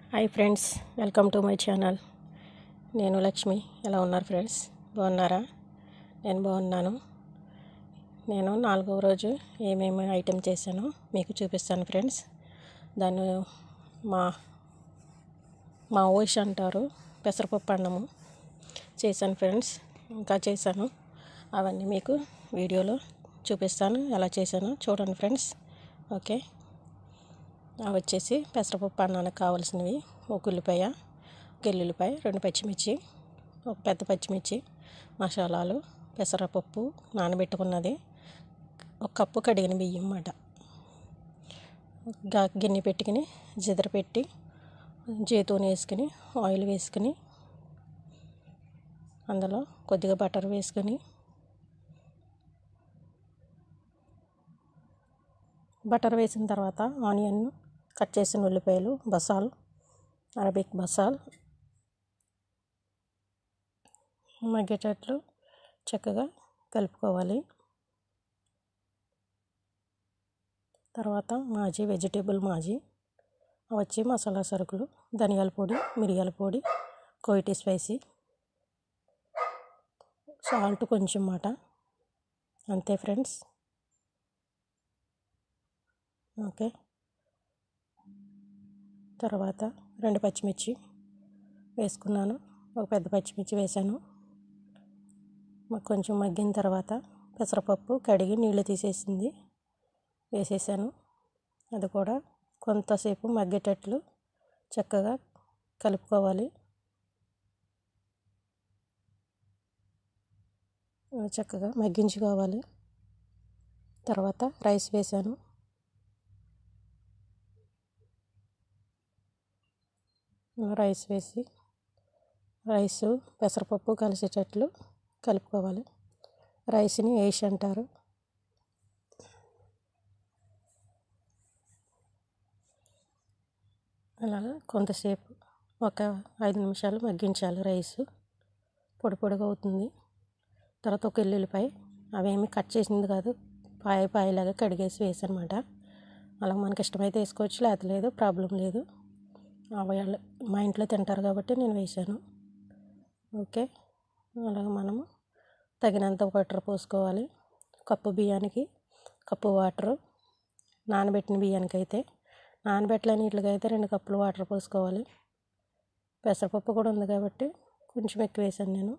hi friends welcome to my channel నేను లక్ష్మి ఎలా ఉన్నారు ఫ్రెండ్స్ బాగున్నారా నేను బాగున్నాను నేను నాలుగవ రోజు ఏమేమి ఐటెం చేశానో మీకు చూపిస్తాను ఫ్రెండ్స్ దాన్ని మా మా ఓష్ అంటారు పెసరపప్పు అన్నము చేశాను ఫ్రెండ్స్ ఇంకా చేశాను అవన్నీ మీకు వీడియోలో చూపిస్తాను ఎలా చేశానో చూడండి ఫ్రెండ్స్ ఓకే అవి వచ్చేసి పెసరపప్పు అన్నానికి కావాల్సినవి ఒక ఉల్లిపాయ ఒక ఎల్లుల్లిపాయ రెండు పచ్చిమిర్చి ఒక పెద్ద పచ్చిమిర్చి మసాలాలు పెసరపప్పు నానబెట్టుకున్నది ఒక కప్పు కడిగిన బియ్యం అన్నమాట గా గిన్నె పెట్టుకుని జిదర పెట్టి జైతూన్ వేసుకుని ఆయిల్ వేసుకుని అందులో కొద్దిగా బటర్ వేసుకొని బటర్ వేసిన తర్వాత ఆనియన్ కట్ చేసిన ఉల్లిపాయలు బసాల్ అరబిక్ బసాల్ మగ్గేటట్లు చక్కగా కలుపుకోవాలి తర్వాత మాజీ వెజిటేబుల్ మాజీ వచ్చి మసాలా సరుకులు ధనియాల పొడి మిరియాల పొడి కోయిటీ స్పైసీ సాల్ట్ కొంచెం మాట అంతే ఫ్రెండ్స్ ఓకే తర్వాత రెండు పచ్చిమిర్చి వేసుకున్నాను ఒక పెద్ద పచ్చిమిర్చి వేసాను మాకు కొంచెం మగ్గిన తర్వాత పెసరపప్పు కడిగి నీళ్ళు తీసేసింది వేసేసాను అది కూడా కొంతసేపు మగ్గేటట్లు చక్కగా కలుపుకోవాలి చక్కగా మగ్గించుకోవాలి తర్వాత రైస్ వేసాను రైస్ వేసి రైస్ పెసరపప్పు కలిసేటట్లు కలుపుకోవాలి రైస్ని వేసి అంటారు అలాగా కొంతసేపు ఒక ఐదు నిమిషాలు మగ్గించాలి రైస్ పొడి పొడిగా అవుతుంది తర్వాత ఒక ఎల్లుల్లిపాయ అవేమి కట్ చేసింది కాదు పాయ పాయలాగా కడిగేసి వేసనమాట అలా మనకి ఇష్టమైతే వేసుకోవచ్చు లేకపోతే లేదు ప్రాబ్లం లేదు వాళ్ళు మా ఇంట్లో తింటారు కాబట్టి నేను వేసాను ఓకే అలాగే మనము తగినంత వాటర్ పోసుకోవాలి కప్పు బియ్యానికి కప్పు వాటరు నానబెట్టిన బియ్యానికి అయితే నానబెట్టలేని నీటికి అయితే రెండు కప్పులు వాటర్ పోసుకోవాలి పెసరపప్పు కూడా ఉంది కాబట్టి కొంచెం ఎక్కువ వేసాను నేను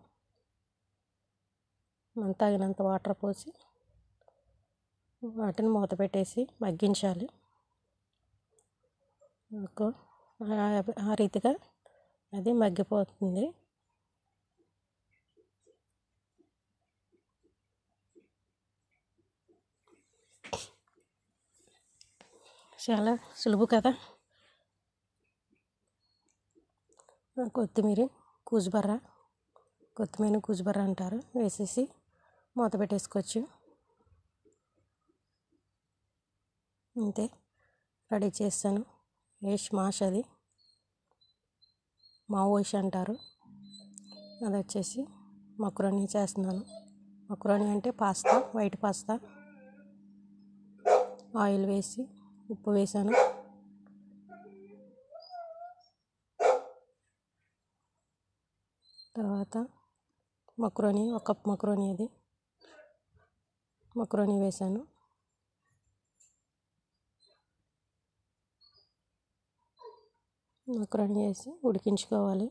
మనం తగినంత వాటర్ పోసి వాటిని మూత పెట్టేసి మగ్గించాలి ఓకే ఆ రీతిగా అది మగ్గిపోతుంది చాలా సులువు కదా కొత్తిమీర కూజుబర్ర కొత్తిమీర కూజుబర్ర అంటారు వేసేసి మూత పెట్టేసుకోవచ్చు అంతే రెడీ చేస్తాను వేష్ మాష్ అది మా ఓష్ అంటారు అది వచ్చేసి మక్రోనీ చేస్తున్నాను మక్రోనీ అంటే పాస్తా వైట్ పాస్తా ఆయిల్ వేసి ఉప్పు వేసాను తర్వాత మక్రోనీ ఒక కప్ మక్రోనీ అది మక్రోనీ వేసాను మక్రోనీ వేసి ఉడికించుకోవాలి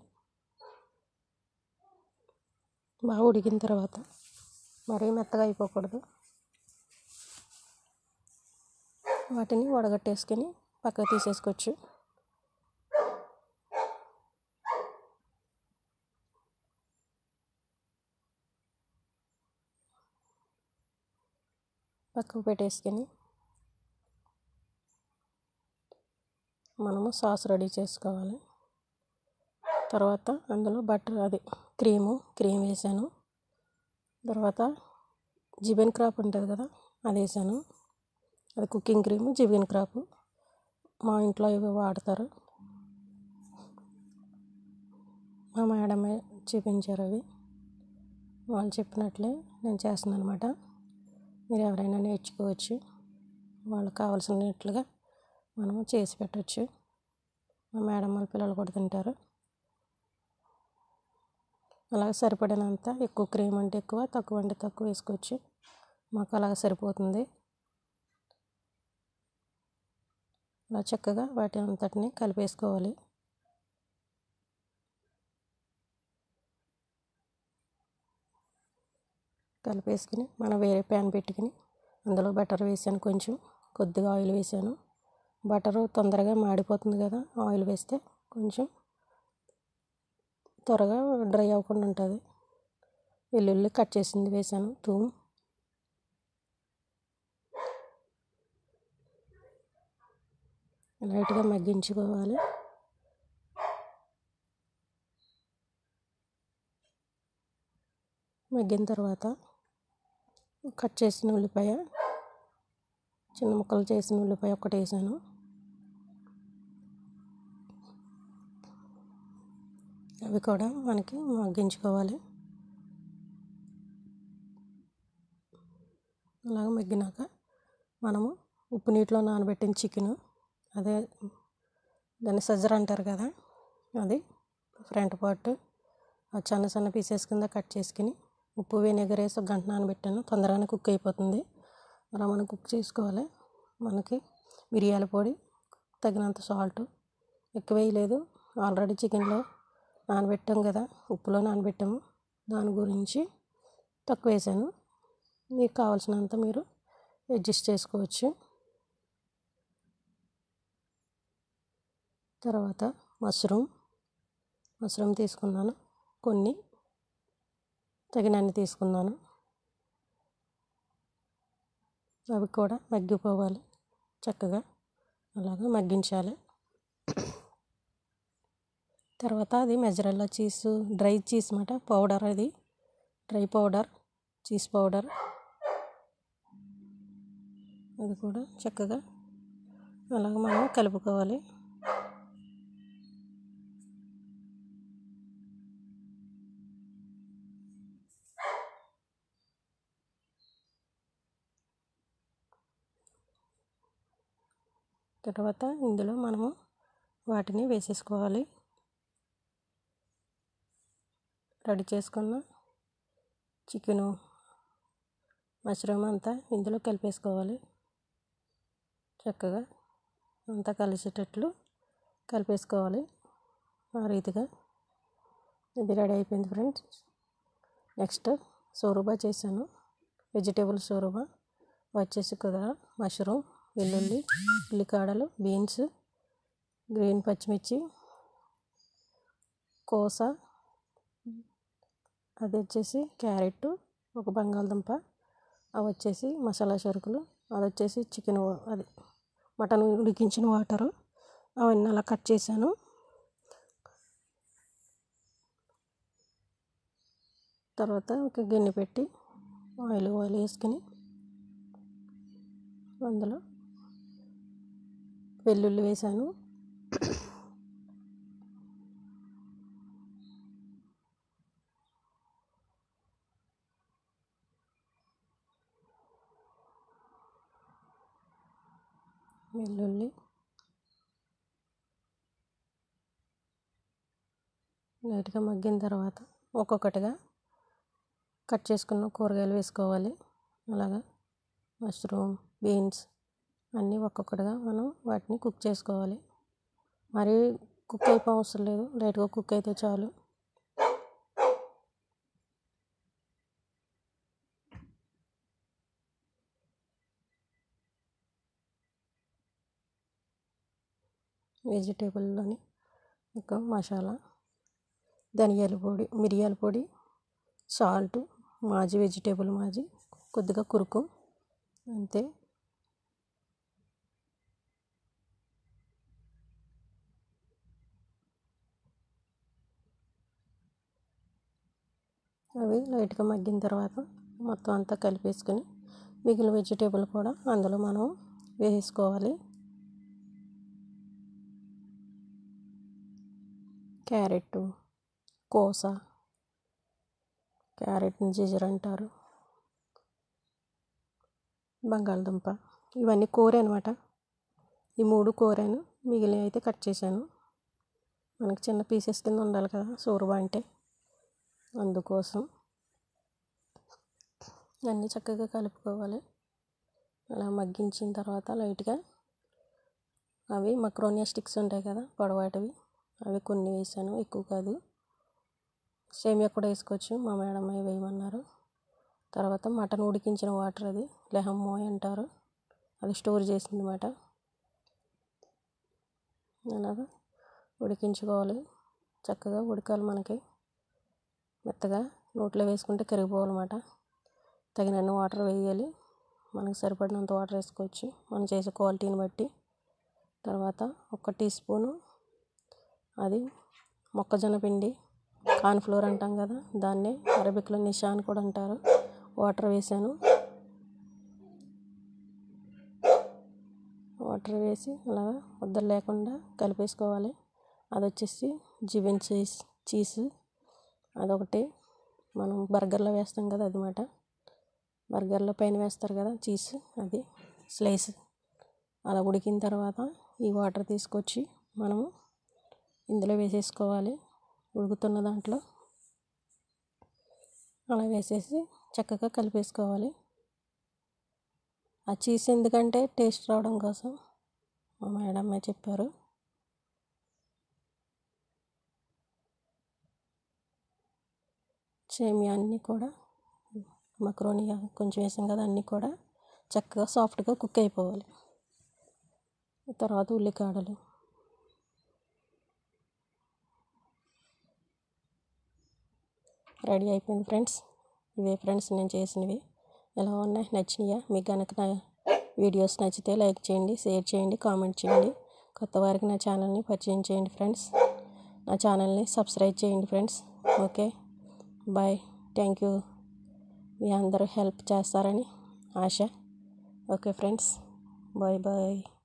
బాగా ఉడికిన తర్వాత మరీ మెత్తగా అయిపోకూడదు వాటిని వడగట్టేసుకొని పక్కకు తీసేసుకోవచ్చు పక్కకు పెట్టేసుకొని మనము సాస్ రెడీ చేసుకోవాలి తర్వాత అందులో బటర్ అది క్రీము క్రీమ్ వేసాను తర్వాత జిబెన్ క్రాప్ ఉంటుంది కదా అది వేసాను అది కుకింగ్ క్రీమ్ జిబెన్ క్రాప్ మా ఇంట్లో ఇవి వాడతారు మా మేడం చూపించారు అవి వాళ్ళు చెప్పినట్లే నేను చేస్తున్నాను అనమాట మీరు ఎవరైనా నేర్చుకోవచ్చు వాళ్ళకి కావాల్సినట్లుగా మనము చేసి పెట్టచ్చు మా మేడం వాళ్ళ పిల్లలు కూడా తింటారు అలాగే సరిపడినంత ఎక్కువ క్రీమ్ అంటే ఎక్కువ తక్కువ అంటే తక్కువ వేసుకోవచ్చు మాకు అలాగ సరిపోతుంది అలా చక్కగా వాటి అంతటిని కలిపేసుకోవాలి కలిపేసుకుని మనం వేరే ప్యాన్ పెట్టుకుని అందులో బటర్ వేసాను కొంచెం కొద్దిగా ఆయిల్ వేసాను బటరు తొందరగా మాడిపోతుంది కదా ఆయిల్ వేస్తే కొంచెం త్వరగా డ్రై అవ్వకుండా ఉంటుంది వెల్లుల్లి కట్ చేసింది వేసాను తూము లైట్గా మగ్గించుకోవాలి మగ్గిన తర్వాత కట్ చేసిన ఉల్లిపాయ చిన్న ముక్కలు చేసిన ఉల్లిపాయ ఒకటి వేసాను అవి కూడా మనకి మగ్గించుకోవాలి అలాగ మగ్గినాక మనము ఉప్పు నీటిలో నానబెట్టిన చికెను అదే దాన్ని సజ్జర అంటారు కదా అది ఫ్రంట్ పార్ట్ చిన్న చిన్న పీసెస్ కింద కట్ చేసుకుని ఉప్పు వెనిగర్ వేసి ఒక గంట నానబెట్టాను తొందరగానే కుక్ అయిపోతుంది అలా మనం కుక్ చేసుకోవాలి మనకి మిరియాల పొడి తగినంత సాల్ట్ ఎక్కువ వేయలేదు ఆల్రెడీ చికెన్లో నానబెట్టాం కదా ఉప్పులో నానబెట్టాము దాని గురించి తక్కువ వేసాను మీకు కావాల్సినంత మీరు అడ్జస్ట్ చేసుకోవచ్చు తర్వాత మష్రూమ్ మష్రూమ్ తీసుకున్నాను కొన్ని తగినన్ని తీసుకున్నాను అవి కూడా మగ్గిపోవాలి చక్కగా అలాగా మగ్గించాలి తర్వాత అది మెజరల్లా చీజ్ డ్రై చీజ్ మాట పౌడర్ అది డ్రై పౌడర్ చీజ్ పౌడర్ అది కూడా చక్కగా అలాగ మనం కలుపుకోవాలి తర్వాత ఇందులో మనము వాటిని వేసేసుకోవాలి రెడీ చేసుకున్న చికెను మష్రూమ్ అంతా ఇందులో కలిపేసుకోవాలి చక్కగా అంతా కలిసేటట్లు కలిపేసుకోవాలి ఆ రీతిగా ఇది రెడీ అయిపోయింది ఫ్రెండ్స్ నెక్స్ట్ సోరుబా చేశాను వెజిటేబుల్ సోరుబా వచ్చేసి కదా మష్రూమ్ వెల్లుల్లి ఉల్లికాడలు బీన్స్ గ్రీన్ పచ్చిమిర్చి కోస అది వచ్చేసి క్యారెట్ ఒక బంగాళదుంప అవి వచ్చేసి మసాలా సరుకులు అది వచ్చేసి చికెన్ అది మటన్ ఉడికించిన వాటరు అవన్నీ అలా కట్ చేశాను తర్వాత ఒక గిన్నె పెట్టి ఆయిల్ ఆయిల్ వేసుకుని అందులో వెల్లుల్లి వేసాను వెల్లుల్లి లైట్గా మగ్గిన తర్వాత ఒక్కొక్కటిగా కట్ చేసుకున్న కూరగాయలు వేసుకోవాలి అలాగా మష్రూమ్ బీన్స్ అన్నీ ఒక్కొక్కటిగా మనం వాటిని కుక్ చేసుకోవాలి మరీ కుక్ అయిపో అవసరం లేదు లైట్గా కుక్ అయితే చాలు వెజిటేబుల్లోని ఒక మసాలా ధనియాల పొడి మిరియాల పొడి సాల్ట్ మాజీ వెజిటేబుల్ మాజీ కొద్దిగా కురుకు అంతే అవి లైట్గా మగ్గిన తర్వాత మొత్తం అంతా కలిపేసుకొని మిగిలిన వెజిటేబుల్ కూడా అందులో మనం వేసుకోవాలి క్యారెట్ కోస క్యారెట్ని జిజర్ అంటారు బంగాళదుంప ఇవన్నీ కూర అనమాట ఈ మూడు కూరను మిగిలిన అయితే కట్ చేశాను మనకి చిన్న పీసెస్ కింద ఉండాలి కదా సోరుబా అంటే అందుకోసం అన్నీ చక్కగా కలుపుకోవాలి అలా మగ్గించిన తర్వాత లైట్గా అవి మక్రోనియా స్టిక్స్ ఉంటాయి కదా పొడవాటివి అవి కొన్ని వేసాను ఎక్కువ కాదు సేమియా కూడా వేసుకోవచ్చు మా మేడం అవి వేయమన్నారు తర్వాత మటన్ ఉడికించిన వాటర్ అది లెహమ్మోయ్ అంటారు అది స్టోర్ చేసిందన్నమాట అలాగా ఉడికించుకోవాలి చక్కగా ఉడకాలి మనకి మెత్తగా నోట్లో వేసుకుంటే కరిగిపోవాలన్నమాట తగినన్ని వాటర్ వేయాలి మనకు సరిపడినంత వాటర్ వేసుకోవచ్చు మనం చేసే క్వాలిటీని బట్టి తర్వాత ఒక టీ స్పూను అది మొక్కజొన్న పిండి కార్న్ఫ్లోర్ అంటాం కదా దాన్నే అరబిక్లో నిషా అని కూడా అంటారు వాటర్ వేసాను వాటర్ వేసి అలాగా ముద్దలు లేకుండా కలిపేసుకోవాలి అది వచ్చేసి జివెన్ చీజ్ చీజ్ అదొకటి మనం బర్గర్లో వేస్తాం కదా అదనమాట బర్గర్లో పైన వేస్తారు కదా చీజ్ అది స్లైస్ అలా ఉడికిన తర్వాత ఈ వాటర్ తీసుకొచ్చి మనము ఇందులో వేసేసుకోవాలి ఉడుకుతున్న దాంట్లో అలా వేసేసి చక్కగా కలిపేసుకోవాలి ఆ చీజ్ ఎందుకంటే టేస్ట్ రావడం కోసం మా మేడం చెప్పారు సేమియా అన్నీ కూడా మక్రోని కొంచెం వేసాం కదా అన్నీ కూడా చక్కగా సాఫ్ట్గా కుక్ అయిపోవాలి తర్వాత ఉల్లికాడలు రెడీ అయిపోయింది ఫ్రెండ్స్ ఇవే ఫ్రెండ్స్ నేను చేసినవి ఎలా ఉన్నాయి నచ్చినాయా మీకు కనుక నా వీడియోస్ నచ్చితే లైక్ చేయండి షేర్ చేయండి కామెంట్ చేయండి కొత్త వారికి నా ఛానల్ని పరిచయం చేయండి ఫ్రెండ్స్ నా ఛానల్ని సబ్స్క్రైబ్ చేయండి friends okay bye thank you మీ అందరూ హెల్ప్ చేస్తారని ఆశ ఓకే ఫ్రెండ్స్ బాయ్ బాయ్